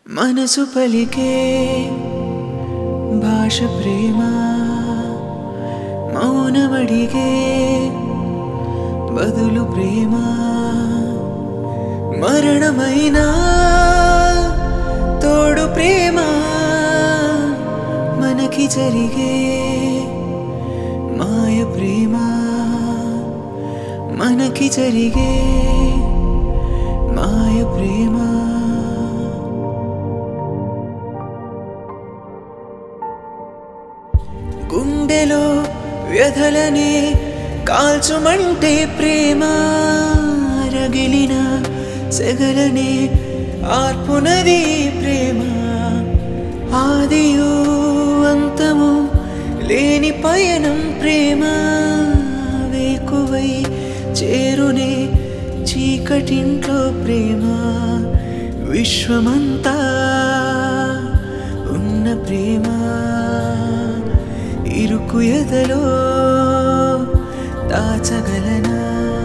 మనసు పలికే భాష ప్రేమ మౌనమడిగే బదులు ప్రేమ మరణమైనా తోడు ప్రేమ మనకి జరిగే మాయ ప్రేమ మనకి జరిగే మాయ ప్రేమ గుండెలో వ్యధలనే కాల్చుమంటే ప్రేమ రగిలిన సెగలనే ఆర్పునది ప్రేమ ఆదియు అంతము లేని పయనం ప్రేమ వేకువై చేరునే చీకటింట్లో ప్రేమ విశ్వమంతా ఉన్న ప్రేమ ఇరుకు ఎదలో దాచగలనా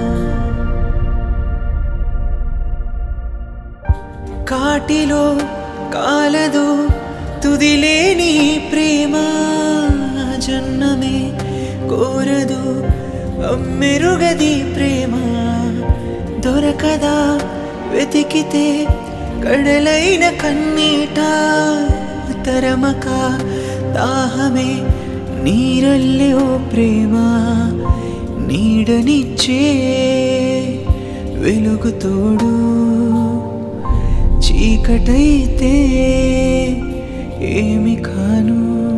కాటిలో కాలదు తుదిలేని ప్రేమ జన్మమే కోరదు అమ్మెరుగది ప్రేమ దొరకదా వెతికితే కడలైన కన్నీట తరమక దాహమే నీరల్లే ఓ ప్రేమ నీడనిచ్చే వెలుగు తోడు చీకటైతే ఏమి కాను